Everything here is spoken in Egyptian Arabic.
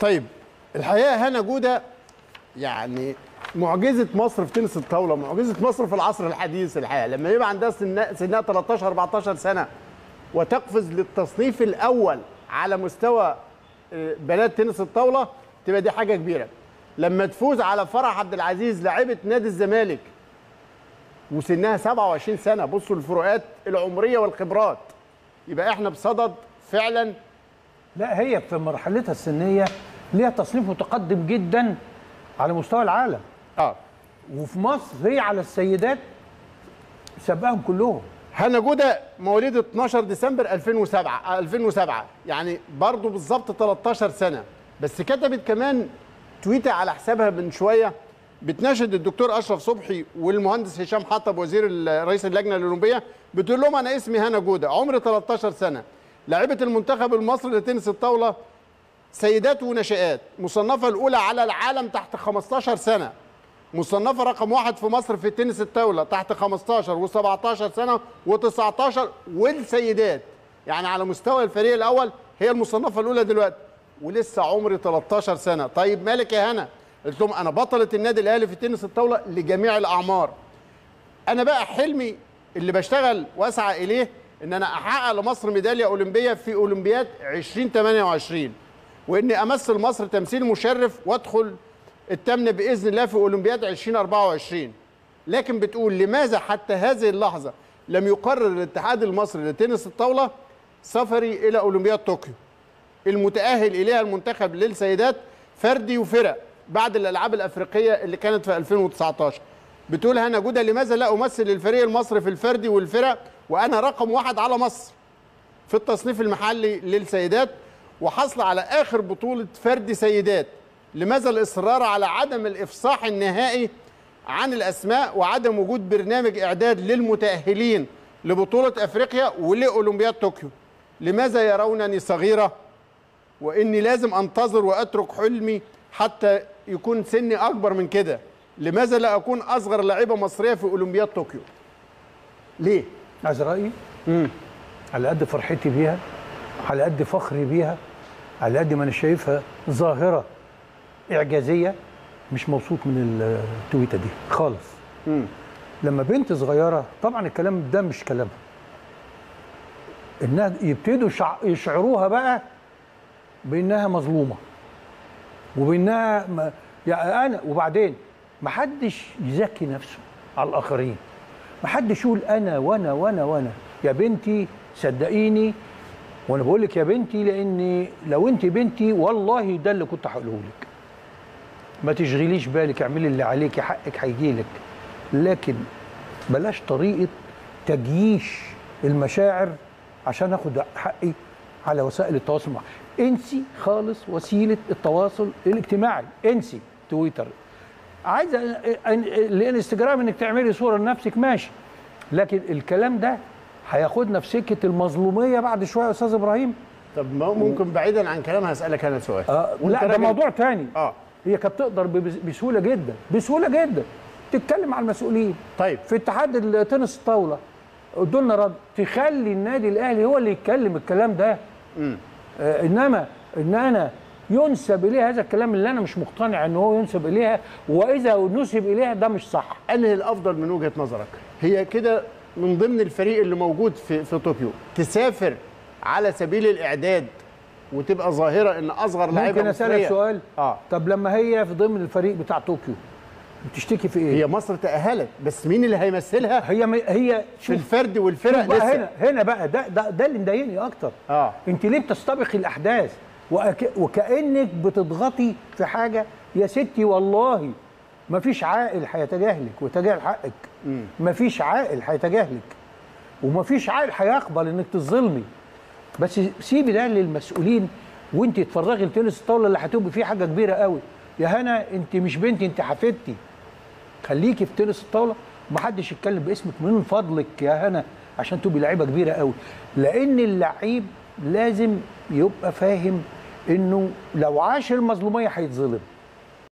طيب الحقيقه هنا جوده يعني معجزه مصر في تنس الطاوله معجزه مصر في العصر الحديث الحقيقه لما يبقى عندها سنها سنها 13 14 سنه وتقفز للتصنيف الاول على مستوى آه، بنات تنس الطاوله تبقى دي حاجه كبيره لما تفوز على فرح عبد العزيز لاعبه نادي الزمالك وسنها 27 سنه بصوا الفروقات العمريه والخبرات يبقى احنا بصدد فعلا لا هي في مرحلتها السنيه ليها تصنيف متقدم جدا على مستوى العالم اه وفي مصر هي على السيدات سبقهم كلهم هنا جودة مواليد 12 ديسمبر 2007 آه، 2007 يعني برضه بالظبط 13 سنة بس كتبت كمان تويتة على حسابها من شوية بتناشد الدكتور أشرف صبحي والمهندس هشام حطب وزير ال- رئيس اللجنة الأولمبية بتقول لهم أنا اسمي هنا جودة عمري 13 سنة لاعبة المنتخب المصري لتنس الطاولة سيدات وناشئات مصنفة الأولى على العالم تحت 15 سنة مصنفة رقم واحد في مصر في التنس الطاولة تحت 15 و17 سنة و19 والسيدات يعني على مستوى الفريق الأول هي المصنفة الأولى دلوقتي ولسه عمري 13 سنة طيب مالك يا هنا قلت لهم أنا بطلة النادي الأهلي في التنس الطاولة لجميع الأعمار أنا بقى حلمي اللي بشتغل وأسعى إليه إن أنا أحقق لمصر ميدالية أولمبية في أولمبياد 2028 وإني أمثل مصر تمثيل مشرف وأدخل التامنة بإذن الله في أولمبياد 2024 لكن بتقول لماذا حتى هذه اللحظة لم يقرر الاتحاد المصري لتنس الطاولة سفري إلى أولمبياد طوكيو المتأهل إليها المنتخب للسيدات فردي وفرق بعد الألعاب الأفريقية اللي كانت في 2019 بتقول هنا جودة لماذا لا أمثل الفريق المصري في الفردي والفرق وأنا رقم واحد على مصر في التصنيف المحلي للسيدات وحصل على آخر بطولة فردي سيدات لماذا الإصرار على عدم الإفصاح النهائي عن الأسماء وعدم وجود برنامج إعداد للمتأهلين لبطولة أفريقيا ولأولمبياد طوكيو لماذا يرونني صغيرة وإني لازم أنتظر وأترك حلمي حتى يكون سني أكبر من كده لماذا لا أكون أصغر لاعبة مصرية في أولمبياد طوكيو ليه؟ عايز رايي على قد فرحتي بيها على قد فخري بيها على قد ما انا شايفها ظاهره اعجازيه مش مبسوط من التويته دي خالص لما بنت صغيره طبعا الكلام ده مش كلامها انها يبتدوا يشع- يشعروها بقى بانها مظلومه وبانها ما يعني انا وبعدين ما حدش يزكي نفسه على الاخرين ما حدش يقول انا وانا وانا وانا يا بنتي صدقيني وانا بقول لك يا بنتي لان لو انت بنتي والله ده اللي كنت هقوله لك ما تشغليش بالك اعملي اللي عليك حقك هيجي لك لكن بلاش طريقه تجييش المشاعر عشان اخد حقي على وسائل التواصل مع انسي خالص وسيله التواصل الاجتماعي انسي تويتر عايزه أن- الانستجرام انك تعملي صوره لنفسك ماشي لكن الكلام ده هياخدنا في سكه المظلوميه بعد شويه يا استاذ ابراهيم طب ما ممكن بعيدا عن كلام هسألك أنا سؤال آه وأنت لا ده راجل- موضوع تاني آه هي كانت تقدر ب- بسهوله جدا بسهوله جدا تتكلم على المسؤولين طيب في اتحاد التنس الطاوله ادوا لنا رد تخلي النادي الاهلي هو اللي يتكلم الكلام ده مم. آه انما ان انا ينسب اليها هذا الكلام اللي انا مش مقتنع ان هو ينسب اليها واذا نسب اليها ده مش صح انهي الافضل من وجهه نظرك هي كده من ضمن الفريق اللي موجود في في طوكيو تسافر على سبيل الاعداد وتبقى ظاهره ان اصغر لاعيبه ممكن اسالك مصرية- سؤال اه طب لما هي في ضمن الفريق بتاع طوكيو بتشتكي في ايه هي مصر تاهلت بس مين اللي هيمثلها هي م... هي في شوف الفرد والفرق شوف بقى لسه هنا هنا بقى ده ده, ده اللي مضايقني اكتر اه انت ليه بتستبق الاحداث وأك... وكانك بتضغطي في حاجه يا ستي والله ما فيش عاقل هيتجاهلك ويتجاهل حقك ما فيش عاقل هيتجاهلك وما فيش عاقل هيقبل انك تظلمي بس سيبي ده للمسؤولين وانت تفرغي التنس الطاوله اللي هتبقي فيه حاجه كبيره قوي يا هنا انت مش بنتي انت حفيدتي خليكي في تنس الطاوله ومحدش يتكلم باسمك من فضلك يا هنا عشان تبقي لعيبه كبيره قوي لان اللعيب لازم يبقى فاهم انه لو عاش المظلوميه هيتظلم